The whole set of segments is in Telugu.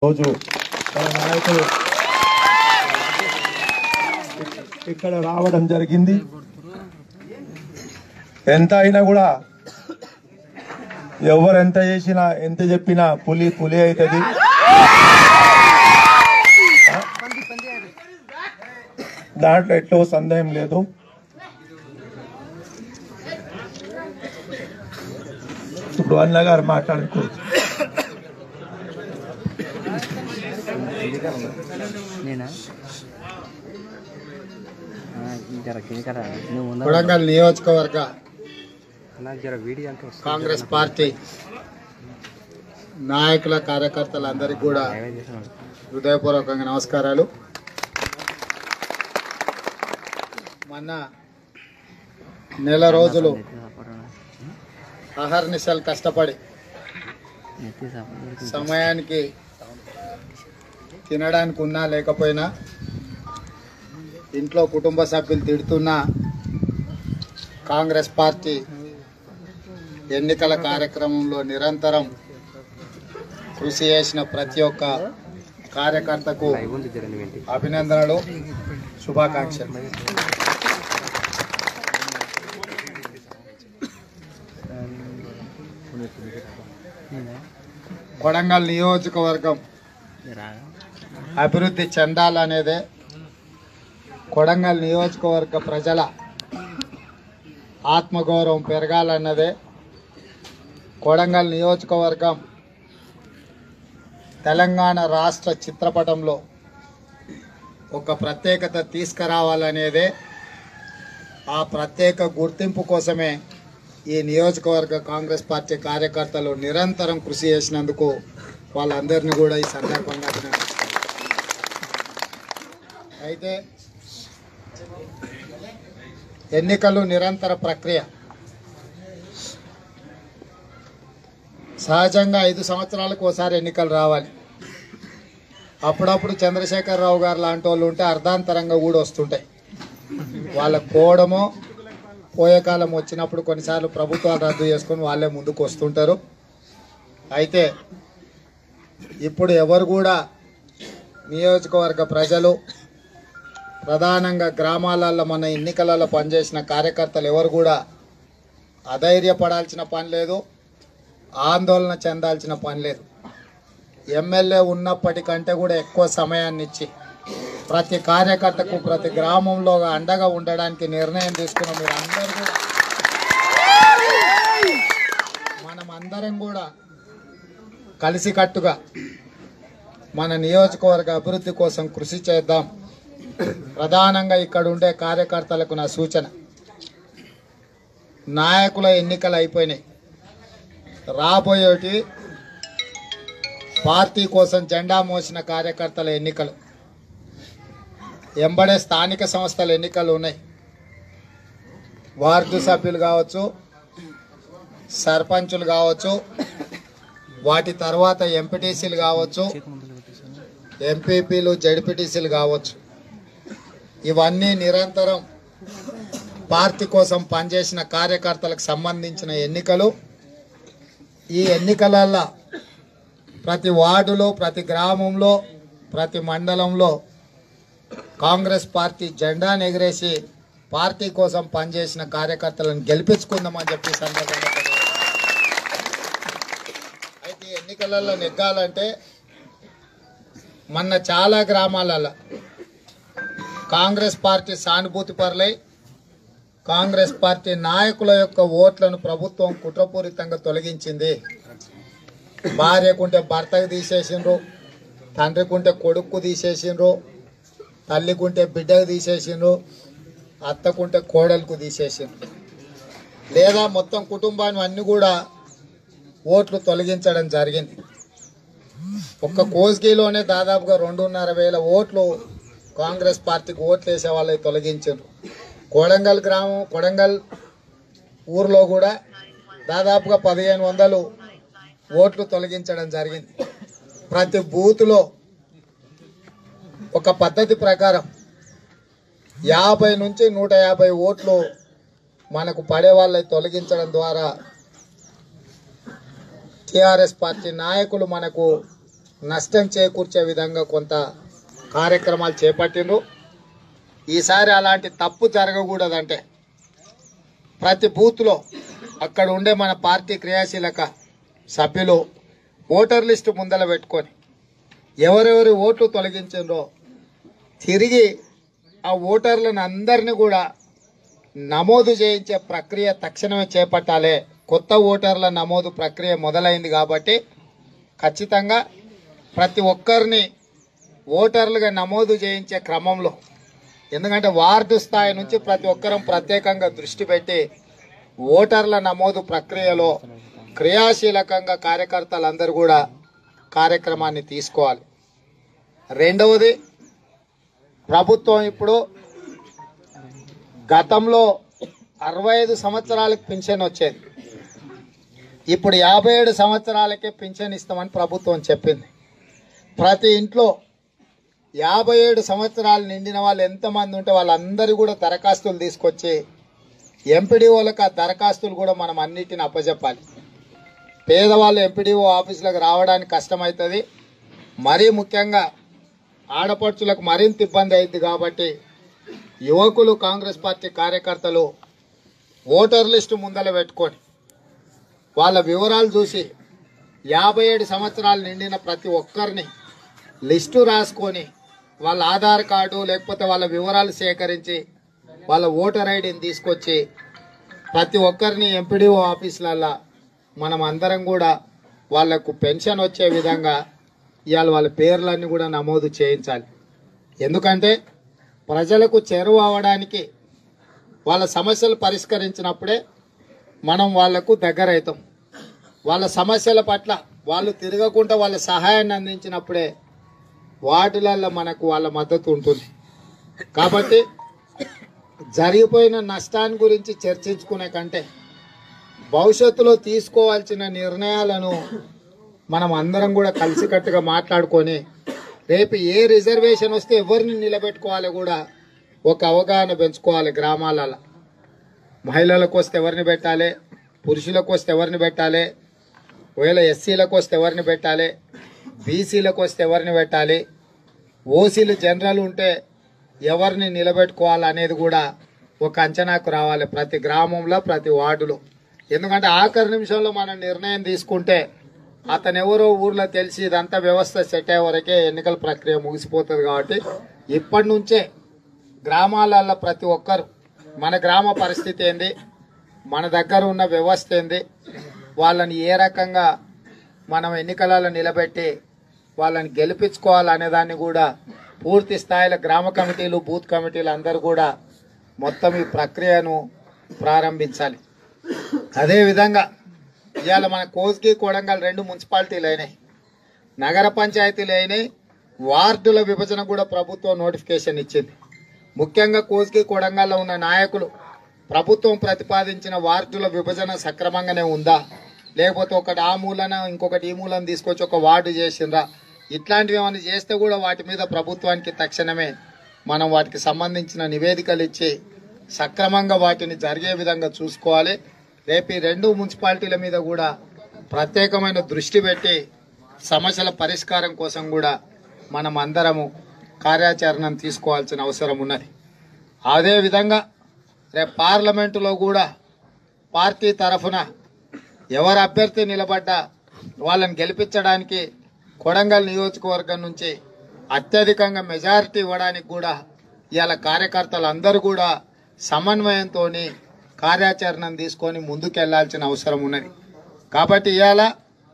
రోజు మన నాయకులు ఇక్కడ రావడం జరిగింది ఎంత అయినా కూడా ఎవరు ఎంత చేసినా ఎంత చెప్పినా పులి పులి అవుతుంది దాంట్లో ఎట్లో సందేహం లేదు ఇప్పుడు అన్న గారు మాట్లాడుకో నేనా ఆ, జర కిందికర నువ్వు ముందర కొడంగల్ నియోజకవర్గ నాకు జర వీడియో అంటే వస్తుంది కాంగ్రెస్ పార్టీ నాయకుల కార్యకర్తలందరికీ కూడా దయవేసి చేస్తున్నాడు హృదయపూర్వకంగా నమస్కారాలు మొన్న నెల రోజులు నెత్తి సాపడం అహర్నిశలు కష్టపడి నెత్తి సాపడం సమయానికి తినడానికి ఉన్నా లేకపోయినా ఇంట్లో కుటుంబ సభ్యులు తిడుతున్నా కాంగ్రెస్ పార్టీ ఎన్నికల కార్యక్రమంలో నిరంతరం కృషి చేసిన ప్రతి ఒక్క కార్యకర్తకు లైవ్ ఉంది జర నువ్వు ఏంటి అభినందనలు శుభాకాంక్షలు నేనా కొడంగల్ నియోజకవర్గం రాగా అభివృద్ధి చెందాలనేదే కొడంగల్ నియోజకవర్గ ప్రజల ఆత్మగౌరవం పెరగాలన్నదే కొడంగల్ నియోజకవర్గం తెలంగాణ రాష్ట్ర చిత్రపటంలో ఒక ప్రత్యేకత తీసుకురావాలనేదే ఆ ప్రత్యేక గుర్తింపు కోసమే ఈ నియోజకవర్గ కాంగ్రెస్ పార్టీ కార్యకర్తలు నిరంతరం కృషి చేసినందుకు వాళ్ళందరినీ కూడా ఈ సందర్భంగా అభినందిస్తున్నాను. అయితే ఎన్నికలు నిరంతర ప్రక్రియ సహజంగా ఐదు సంవత్సరాలకు ఒకసారి ఎన్నికలు రావాలి అప్పుడప్పుడు చంద్రశేఖరరావు గారు లాంటి వాళ్ళు ఉంటే అర్ధాంతరంగా కూడా వస్తుంటాయి వాళ్ళ కోడమో పోయే కాలం వచ్చినప్పుడు కొన్నిసార్లు ప్రభుత్వాలు రద్దు చేసుకొని వాళ్ళే ముందుకు వస్తుంటారు అయితే ఇప్పుడు ఎవరు కూడా నియోజకవర్గ ప్రజలు ప్రధానంగా గ్రామాలలో మన ఎన్నికలలో పనిచేసిన కార్యకర్తలు ఎవరు కూడా అధైర్యపడాల్సిన పని లేదు ఆందోళన చెందాల్సిన పని లేదు ఎమ్మెల్యే ఉన్నప్పటికంటే కూడా ఎక్కువ సమయాన్ని ఇచ్చి ప్రతి కార్యకర్తకు ప్రతి గ్రామంలో అండగా ఉండడానికి నిర్ణయం తీసుకున్న మీరు అందరూ కూడా మనం అందరం కూడా కలిసికట్టుగా మన నియోజకవర్గ అభివృద్ధి కోసం కృషి చేద్దాం ప్రధానంగా ఇక్కడ ఉండే కార్యకర్తలకు నా సూచన నాయకుల ఎన్నికలు అయిపోయినాయి రాబోయేటి పార్టీ కోసం జెండా మోసిన కార్యకర్తల ఎన్నికలు ఎంబడే స్థానిక సంస్థల ఎన్నికలు ఉన్నాయి వార్డు సభ్యులు కావచ్చు సర్పంచులు కావచ్చు వాటి తర్వాత ఎంపీటీసీలు కావచ్చు ఎంపీపీలు జడ్పీటీసీలు కావచ్చు ఇవన్నీ నిరంతరం పార్టీ కోసం పనిచేసిన కార్యకర్తలకు సంబంధించిన ఎన్నికలు ఈ ఎన్నికలల్లో ప్రతి వార్డులో ప్రతి గ్రామంలో ప్రతి మండలంలో కాంగ్రెస్ పార్టీ జెండాను ఎగిరేసి పార్టీ కోసం పనిచేసిన కార్యకర్తలను గెలిపించుకుందామని చెప్పి ఈ సందర్భంగా తెలియజేస్తున్నాను. అయితే ఈ ఎన్నికలలో నెగ్గాలంటే మొన్న చాలా గ్రామాలలో కాంగ్రెస్ పార్టీ సానుభూతి పరులై కాంగ్రెస్ పార్టీ నాయకుల యొక్క ఓట్లను ప్రభుత్వం కుట్రపూరితంగా తొలగించింది భార్యకుంటే భర్తకు తీసేసిండ్రు తండ్రికుంటే కొడుకు తీసేసిండ్రు తల్లికుంటే బిడ్డకు తీసేసిండ్రు అత్తకుంటే కోడలకు తీసేసిండ్రు లేదా మొత్తం కుటుంబాన్ని అన్ని కూడా ఓట్లు తొలగించడం జరిగింది ఒక్క కోస్గిలోనే దాదాపుగా రెండున్నర వేల ఓట్లు కాంగ్రెస్ పార్టీకి ఓట్లు వేసే వాళ్ళకి తొలగించారు కొడంగల్ గ్రామం కొడంగల్ ఊర్లో కూడా దాదాపుగా పదిహేను వందలు ఓట్లు తొలగించడం జరిగింది ప్రతి బూత్లో ఒక పద్ధతి ప్రకారం యాభై నుంచి నూట యాభై ఓట్లు మనకు పడే వాళ్ళని తొలగించడం ద్వారా టిఆర్ఎస్ పార్టీ నాయకులు మనకు నష్టం చేకూర్చే విధంగా కొంత కార్యక్రమాలు చేపట్టిండ్రు ఈసారి అలాంటి తప్పు జరగకూడదంటే ప్రతి బూత్లో అక్కడ ఉండే మన పార్టీ క్రియాశీలక సభ్యులు ఓటర్ లిస్టు ముందల పెట్టుకొని ఎవరెవరి ఓట్లు తొలగించిండ్రో తిరిగి ఆ ఓటర్లను అందరినీ కూడా నమోదు చేయించే ప్రక్రియ తక్షణమే చేపట్టాలి కొత్త ఓటర్ల నమోదు ప్రక్రియ మొదలైంది కాబట్టి ఖచ్చితంగా ప్రతి ఒక్కరిని ఓటర్లుగా నమోదు చేయించే క్రమంలో ఎందుకంటే వార్డు స్థాయి నుంచి ప్రతి ఒక్కరం ప్రత్యేకంగా దృష్టి పెట్టి ఓటర్ల నమోదు ప్రక్రియలో క్రియాశీలకంగా కార్యకర్తలందరూ కూడా కార్యక్రమాన్ని తీసుకోవాలి రెండవది ప్రభుత్వం ఇప్పుడు గతంలో అరవై ఐదు సంవత్సరాలకు పింఛన్ వచ్చేది ఇప్పుడు యాభై ఏడు సంవత్సరాలకే పింఛన్ ఇస్తామని ప్రభుత్వం చెప్పింది ప్రతి ఇంట్లో యాభై ఏడు సంవత్సరాలు నిండిన వాళ్ళు ఎంతమంది ఉంటే వాళ్ళందరూ కూడా దరఖాస్తులు తీసుకొచ్చి ఎంపీడీఓలకు ఆ దరఖాస్తులు కూడా మనం అన్నిటిని అప్పచెప్పాలి పేదవాళ్ళు ఎంపీడీఓ ఆఫీసులకు రావడానికి కష్టమవుతుంది మరీ ముఖ్యంగా ఆడపడుచులకు మరింత ఇబ్బంది అయింది కాబట్టి యువకులు కాంగ్రెస్ పార్టీ కార్యకర్తలు ఓటర్ లిస్టు ముందల పెట్టుకొని వాళ్ళ వివరాలు చూసి యాభై ఏడు సంవత్సరాలు నిండిన ప్రతి ఒక్కరిని లిస్టు రాసుకొని వాళ్ళ ఆధార్ కార్డు లేకపోతే వాళ్ళ వివరాలు సేకరించి వాళ్ళ ఓటర్ ఐడిని తీసుకొచ్చి ప్రతి ఒక్కరిని ఎంపీడీఓ ఆఫీసులల్లో మనం అందరం కూడా వాళ్లకు పెన్షన్ వచ్చే విధంగా ఇవాళ వాళ్ళ పేర్లన్నీ కూడా నమోదు చేయించాలి ఎందుకంటే ప్రజలకు చేరువ అవడానికి వాళ్ళ సమస్యలు పరిష్కరించినప్పుడే మనం వాళ్లకు దగ్గర అవుతాం వాళ్ళ సమస్యల పట్ల వాళ్ళు తిరగకుండా వాళ్ళ సహాయాన్ని అందించినప్పుడే వాటిలలో మనకు వాళ్ళ మద్దతు ఉంటుంది కాబట్టి జరిగిపోయిన నష్టాన్ని గురించి చర్చించుకునే కంటే భవిష్యత్తులో తీసుకోవాల్సిన నిర్ణయాలను మనం అందరం కూడా కలిసికట్టుగా మాట్లాడుకొని రేపు ఏ రిజర్వేషన్ వస్తే ఎవరిని నిలబెట్టుకోవాలి కూడా ఒక అవగాహన పెంచుకోవాలి గ్రామాలలో మహిళలకు వస్తే ఎవరిని పెట్టాలి పురుషులకు వస్తే ఎవరిని పెట్టాలి ఒకవేళ ఎస్సీలకు వస్తే ఎవరిని పెట్టాలి బీసీలకు వస్తే ఎవరిని పెట్టాలి ఓసీలు జనరల్ ఉంటే ఎవరిని నిలబెట్టుకోవాలి అనేది కూడా ఒక అంచనాకు రావాలి ప్రతి గ్రామంలో ప్రతి వార్డులో ఎందుకంటే ఆఖరి నిమిషంలో మనం నిర్ణయం తీసుకుంటే అతను ఎవరో ఊర్లో తెలిసి ఇదంతా వ్యవస్థ సెట్ అయ్యే వరకే ఎన్నికల ప్రక్రియ ముగిసిపోతుంది కాబట్టి ఇప్పటి నుంచే గ్రామాలలో ప్రతి ఒక్కరు మన గ్రామ పరిస్థితి ఏంది మన దగ్గర ఉన్న వ్యవస్థ ఏంది వాళ్ళని ఏ రకంగా మనం ఎన్నికలలో నిలబెట్టి వాళ్ళని గెలిపించుకోవాలనే దాన్ని కూడా పూర్తి స్థాయిలో గ్రామ కమిటీలు బూత్ కమిటీలు అందరూ కూడా మొత్తం ఈ ప్రక్రియను ప్రారంభించాలి అదేవిధంగా ఇవాళ మన కోస్గి కొడంగల్ రెండు మున్సిపాలిటీలు అయినాయి నగర పంచాయతీలు అయినాయి వార్డుల విభజన కూడా ప్రభుత్వం నోటిఫికేషన్ ఇచ్చింది ముఖ్యంగా కోస్గి కొడంగల్లో ఉన్న నాయకులు ప్రభుత్వం ప్రతిపాదించిన వార్డుల విభజన సక్రమంగానే ఉందా లేకపోతే ఒకటి ఆ మూలన ఇంకొకటి ఈ మూలన తీసుకొచ్చి ఒక వార్డు చేసిండ్రా ఇట్లాంటివి ఏమైనా చేస్తే కూడా వాటి మీద ప్రభుత్వానికి తక్షణమే మనం వాటికి సంబంధించిన నివేదికలు ఇచ్చి సక్రమంగా వాటిని జరిగే విధంగా చూసుకోవాలి రేపు ఈ రెండు మున్సిపాలిటీల మీద కూడా ప్రత్యేకమైన దృష్టి పెట్టి సమస్యల పరిష్కారం కోసం కూడా మనం అందరము కార్యాచరణను తీసుకోవాల్సిన అవసరం ఉన్నది అదేవిధంగా రేపు పార్లమెంటులో కూడా పార్టీ తరఫున ఎవరు అభ్యర్థి నిలబడ్డా వాళ్ళని గెలిపించడానికి కొడంగల్ నియోజకవర్గం నుంచి అత్యధికంగా మెజారిటీ ఇవ్వడానికి కూడా ఇవాళ కార్యకర్తలు అందరూ కూడా సమన్వయంతో కార్యాచరణను తీసుకొని ముందుకెళ్లాల్సిన అవసరం ఉన్నది కాబట్టి ఇవాళ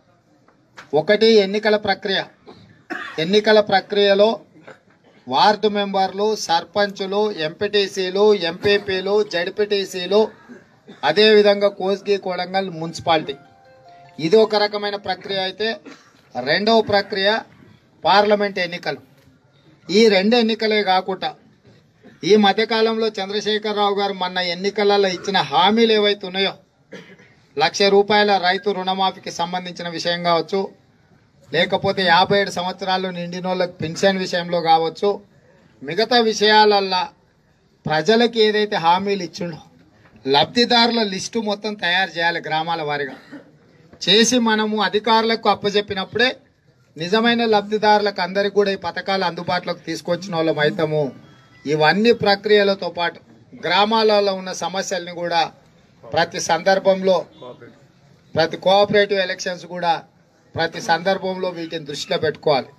ఒకటి ఎన్నికల ప్రక్రియ ఎన్నికల ప్రక్రియలో వార్డు మెంబర్లు సర్పంచులు ఎంపీటీసీలు ఎంపీపీలు జడ్పీటీసీలు అదేవిధంగా కోస్గి కొడంగల్ మున్సిపాలిటీ ఇది ఒక రకమైన ప్రక్రియ అయితే రెండవ ప్రక్రియ పార్లమెంట్ ఎన్నికలు ఈ రెండు ఎన్నికలే కాకుండా ఈ మధ్యకాలంలో చంద్రశేఖరరావు గారు మొన్న ఎన్నికలలో ఇచ్చిన హామీలు ఏవైతే ఉన్నాయో లక్ష రూపాయల రైతు రుణమాఫీకి సంబంధించిన విషయం కావచ్చు లేకపోతే యాభై ఏడు సంవత్సరాలు నిండిన వాళ్ళకి పెన్షన్ విషయంలో కావచ్చు మిగతా విషయాలల్లా ప్రజలకు ఏదైతే హామీలు ఇచ్చిండో లబ్ధిదారుల లిస్టు మొత్తం తయారు చేయాలి గ్రామాల వారిగా చేసి మనము అధికారులకు అప్పచెప్పినప్పుడే నిజమైన లబ్ధిదారులకు అందరికి కూడా ఈ పథకాలు అందుబాటులోకి తీసుకొచ్చిన వాళ్ళం అవుతాము ఇవన్నీ ప్రక్రియలతో పాటు గ్రామాలలో ఉన్న సమస్యల్ని కూడా ప్రతి సందర్భంలో ప్రతి కోఆపరేటివ్ ఎలక్షన్స్ కూడా ప్రతి సందర్భంలో వీటిని దృష్టిలో పెట్టుకోవాలి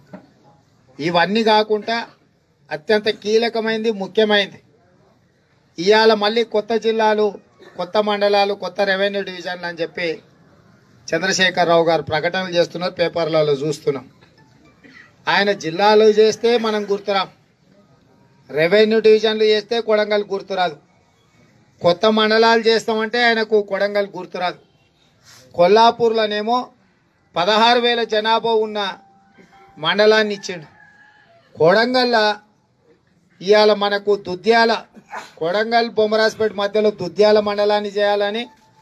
ఇవన్నీ కాకుండా అత్యంత కీలకమైనది ముఖ్యమైనది ఇవాళ మళ్ళీ కొత్త జిల్లాలు కొత్త మండలాలు కొత్త రెవెన్యూ డివిజన్లు అని చెప్పి చంద్రశేఖరరావు గారు ప్రకటనలు చేస్తున్నారు పేపర్లలో చూస్తున్నాం ఆయన జిల్లాలు చేస్తే మనం గుర్తురాం రెవెన్యూ డివిజన్లు చేస్తే కొడంగల్ గుర్తురాదు కొత్త మండలాలు చేస్తామంటే ఆయనకు కొడంగల్ గుర్తురాదు కొల్లాపూర్లోనేమో పదహారు వేల జనాభా ఉన్న మండలాన్ని ఇచ్చిండు కొడంగల్లా ఇవాళ మనకు దుద్యాల కొడంగల్ బొమ్మరాజ్పేట మధ్యలో దుద్యాల మండలాన్ని చేయాలని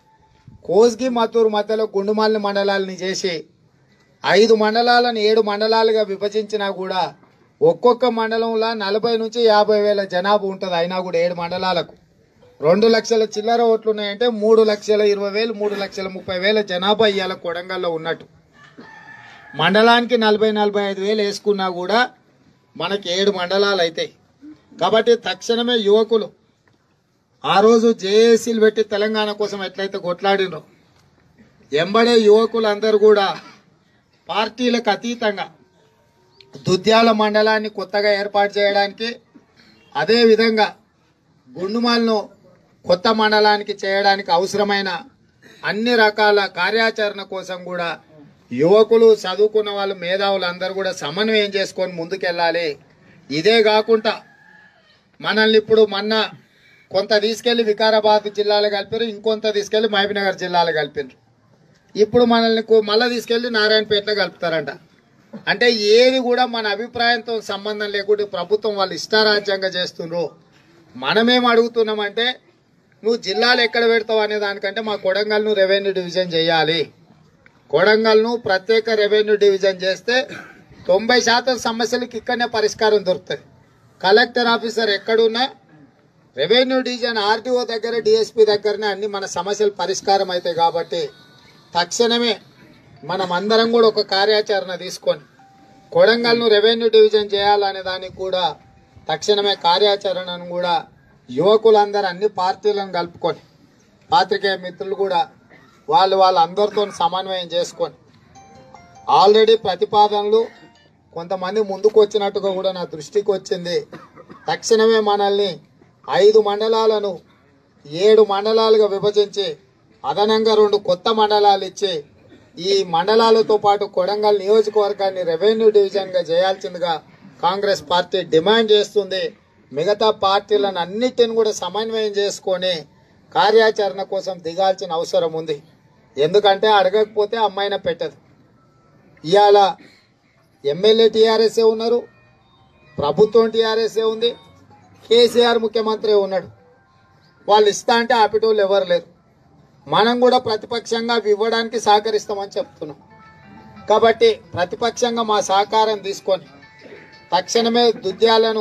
కోస్గి మత్తూరు మధ్యలో గుండుమాలిని మండలాలని చేసి ఐదు మండలాలను ఏడు మండలాలుగా విభజించినా కూడా ఒక్కొక్క మండలంలో నలభై నుంచి యాభై వేల జనాభా ఉంటుంది అయినా కూడా ఏడు మండలాలకు రెండు లక్షల చిల్లర ఓట్లు ఉన్నాయంటే మూడు లక్షల ఇరవై వేలు మూడు లక్షల ముప్పై వేల జనాభా ఇవాళ కొడంగల్లో ఉన్నట్టు మండలానికి నలభై నలభై ఐదు వేలు వేసుకున్నా కూడా మనకి ఏడు మండలాలు అవుతాయి కాబట్టి తక్షణమే యువకులు ఆ రోజు జేఏసీలు పెట్టి తెలంగాణ కోసం ఎట్లయితే కొట్లాడినో ఎంబడే యువకులు అందరూ కూడా పార్టీలకు అతీతంగా దుద్యాల మండలాన్ని కొత్తగా ఏర్పాటు చేయడానికి అదేవిధంగా గుండుమాలను కొత్త మండలానికి చేయడానికి అవసరమైన అన్ని రకాల కార్యాచరణ కోసం కూడా యువకులు చదువుకున్న వాళ్ళు మేధావులు అందరూ కూడా సమన్వయం చేసుకొని ముందుకెళ్ళాలి ఇదే కాకుండా మనల్ని ఇప్పుడు మొన్న కొంత తీసుకెళ్లి వికారాబాద్ జిల్లాలో కలిపారు ఇంకొంత తీసుకెళ్లి మహబూబ్నగర్ జిల్లాలో కలిపారు ఇప్పుడు మనల్ని కు- మళ్ళా తీసుకెళ్లి నారాయణపేటలో కలుపుతారంట అంటే ఏది కూడా మన అభిప్రాయంతో సంబంధం లేకుండా ప్రభుత్వం వాళ్ళు ఇష్టారాజ్యంగా చేస్తుండ్రు మనమేం అడుగుతున్నామంటే నువ్వు జిల్లాలు ఎక్కడ పెడతావు అనే దానికంటే మా కొడంగల్ను రెవెన్యూ డివిజన్ చేయాలి కొడంగల్ను ప్రత్యేక రెవెన్యూ డివిజన్ చేస్తే తొంభై శాతం సమస్యలకు ఇక్కడనే పరిష్కారం దొరుకుతుంది కలెక్టర్ ఆఫీసర్ ఎక్కడున్నా రెవెన్యూ డివిజన్ ఆర్టీఓ దగ్గర డిఎస్పీ దగ్గరనే అన్ని మన సమస్యలు పరిష్కారం అవుతాయి కాబట్టి తక్షణమే మనం అందరం కూడా ఒక కార్యాచరణ తీసుకొని కొడంగల్ను రెవెన్యూ డివిజన్ చేయాలనే దానికి కూడా తక్షణమే కార్యాచరణను కూడా యువకులందరూ అన్ని పార్టీలను కలుపుకొని పాత్రికేయ మిత్రులు కూడా వాళ్ళు వాళ్ళందరితో సమన్వయం చేసుకొని ఆల్రెడీ ప్రతిపాదనలు కొంతమంది ముందుకు వచ్చినట్టుగా కూడా నా దృష్టికి వచ్చింది తక్షణమే మనల్ని ఐదు మండలాలను ఏడు మండలాలుగా విభజించి అదనంగా రెండు కొత్త మండలాలు ఇచ్చి ఈ మండలాలతో పాటు కొడంగల్ నియోజకవర్గాన్ని రెవెన్యూ డివిజన్గా చేయాల్సిందిగా కాంగ్రెస్ పార్టీ డిమాండ్ చేస్తుంది మిగతా పార్టీలను అన్నిటిని కూడా సమన్వయం చేసుకొని కార్యాచరణ కోసం దిగాల్సిన అవసరం ఉంది ఎందుకంటే అడగకపోతే అమ్మాయిన పెట్టదు ఇవాళ ఎమ్మెల్యే టీఆర్ఎస్ఏ ఉన్నారు ప్రభుత్వం టీఆర్ఎస్ఏ ఉంది కేసీఆర్ ముఖ్యమంత్రి ఉన్నాడు వాళ్ళు ఇస్తా అంటే ఆపేటోళ్ళు ఎవరు లేరు మనం కూడా ప్రతిపక్షంగా అవి ఇవ్వడానికి సహకరిస్తామని చెప్తున్నాం కాబట్టి ప్రతిపక్షంగా మా సహకారం తీసుకొని తక్షణమే దుద్యాలను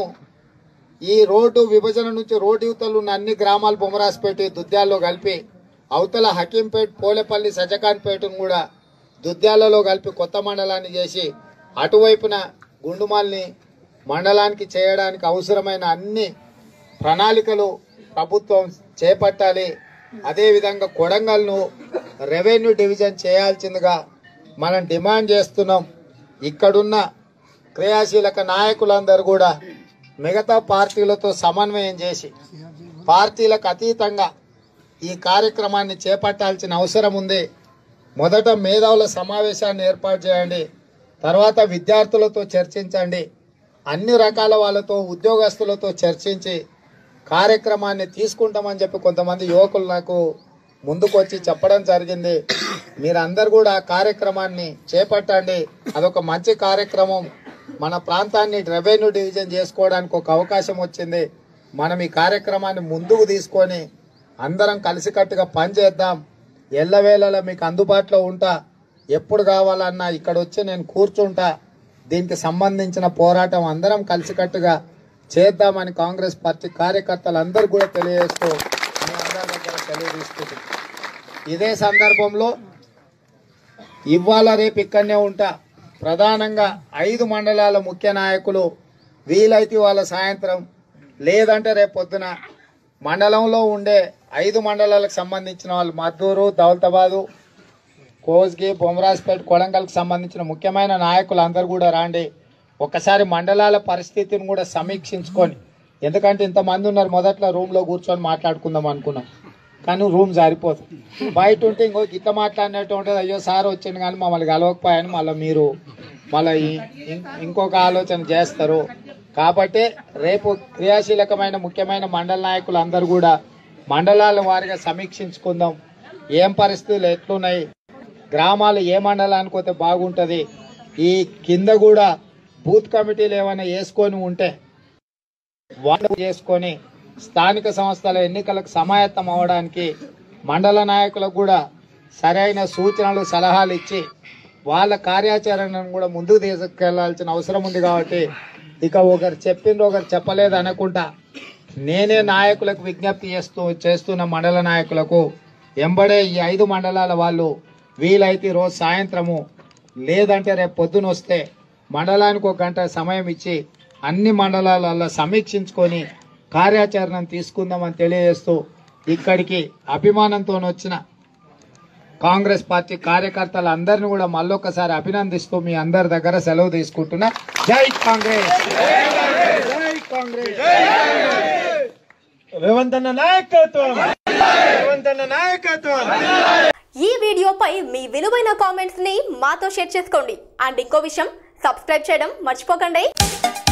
ఈ రోడ్డు విభజన నుంచి రోడ్డు యువతలు ఉన్న అన్ని గ్రామాలు బొమ్మరాజపేట దుద్యాల్లో కలిపి అవతల హకీంపేట్ పోలేపల్లి సజకాన్పేటను కూడా దుద్యాలలో కలిపి కొత్త మండలాన్ని చేసి అటువైపున గుండుమాల్ని మండలానికి చేయడానికి అవసరమైన అన్ని ప్రణాళికలు ప్రభుత్వం చేపట్టాలి అదేవిధంగా కొడంగల్ను రెవెన్యూ డివిజన్ చేయాల్సిందిగా మనం డిమాండ్ చేస్తున్నాం ఇక్కడున్న క్రియాశీలక నాయకులందరూ కూడా మిగతా పార్టీలతో సమన్వయం చేసి పార్టీలకు అతీతంగా ఈ కార్యక్రమాన్ని చేపట్టాల్సిన అవసరం ఉంది మొదట మేధావుల సమావేశాన్ని ఏర్పాటు చేయండి తర్వాత విద్యార్థులతో చర్చించండి అన్ని రకాల వాళ్ళతో ఉద్యోగస్తులతో చర్చించి కార్యక్రమాన్ని తీసుకుంటామని చెప్పి కొంతమంది యువకులు నాకు ముందుకు వచ్చి చెప్పడం జరిగింది మీరందరూ కూడా ఆ కార్యక్రమాన్ని చేపట్టండి అదొక మంచి కార్యక్రమం మన ప్రాంతాన్ని రెవెన్యూ డివిజన్ చేసుకోవడానికి ఒక అవకాశం వచ్చింది మనం ఈ కార్యక్రమాన్ని ముందుకు తీసుకొని అందరం కలిసికట్టుగా పనిచేద్దాం ఎల్లవేళలా మీకు అందుబాటులో ఉంటా ఎప్పుడు కావాలన్నా ఇక్కడ వచ్చి నేను కూర్చుంటా దీనికి సంబంధించిన పోరాటం అందరం కలిసికట్టుగా చేద్దామని కాంగ్రెస్ పార్టీ కార్యకర్తలు అందరూ కూడా తెలియజేస్తూ మీ అందరి దగ్గర తెలియజేస్తుంది ఇదే సందర్భంలో ఇవాళ రేపు ఇక్కడనే ఉంటా ప్రధానంగా ఐదు మండలాల ముఖ్య నాయకులు వీలైతే వాళ్ళ సాయంత్రం లేదంటే రేపు పొద్దున మండలంలో ఉండే ఐదు మండలాలకు సంబంధించిన వాళ్ళు మద్దూరు దౌలతాబాదు కోజ్గి బొమరాజ్పేట్ కొడంగల్కి సంబంధించిన ముఖ్యమైన నాయకులు అందరూ కూడా రాండి ఒకసారి మండలాల పరిస్థితిని కూడా సమీక్షించుకొని ఎందుకంటే ఇంతమంది ఉన్నారు మొదట్లో రూమ్లో కూర్చొని మాట్లాడుకుందాం అనుకున్నాం కానీ రూమ్ జారిపోతుంది బయట ఉంటే ఇంకో గిట్ల మాట్లాడినట్టు ఉంటుంది అయ్యో సార్ వచ్చింది కానీ మమ్మల్ని కలవకపోయాను మళ్ళీ మీరు మళ్ళీ ఇంకొక ఆలోచన చేస్తారు కాబట్టి రేపు క్రియాశీలకమైన ముఖ్యమైన మండల నాయకులు అందరూ కూడా మండలాల వారిగా సమీక్షించుకుందాం ఏం పరిస్థితులు ఎట్లున్నాయి గ్రామాలు ఏ మండలానికి పోతే బాగుంటుంది ఈ కింద కూడా బూత్ కమిటీలు ఏమైనా వేసుకొని ఉంటే వాళ్ళు చేసుకొని స్థానిక సంస్థల ఎన్నికలకు సమాయత్తం అవ్వడానికి మండల నాయకులకు కూడా సరైన సూచనలు సలహాలు ఇచ్చి వాళ్ళ కార్యాచరణను కూడా ముందుకు తీసుకెళ్లాల్సిన అవసరం ఉంది కాబట్టి ఇక ఒకరు చెప్పిండ్రు ఒకరు చెప్పలేదు అనకుండా నేనే నాయకులకు విజ్ఞప్తి చేస్తూ చేస్తున్న మండల నాయకులకు ఎంబడే ఈ ఐదు మండలాల వాళ్ళు వీలైతే రోజు సాయంత్రము లేదంటే రేపు పొద్దున వస్తే మండలానికి ఒక గంట సమయం ఇచ్చి అన్ని మండలాలలో సమీక్షించుకొని కార్యాచరణను తీసుకుందామని తెలియజేస్తూ ఇక్కడికి అభిమానంతో వచ్చిన కాంగ్రెస్ పార్టీ కార్యకర్తలు అందరిని కూడా మళ్ళొక్కసారి అభినందిస్తూ మీ అందరి దగ్గర సెలవు తీసుకుంటున్నా జై కాంగ్రెస్ జై కాంగ్రెస్ రేవంత్ అన్న నాయకత్వం రేవంత్ అన్న నాయకత్వం ఈ వీడియోపై మీ విలువైన కామెంట్స్ ని మాతో షేర్ చేసుకోండి అండ్ ఇంకో విషయం సబ్స్క్రైబ్ చేయడం మర్చిపోకండి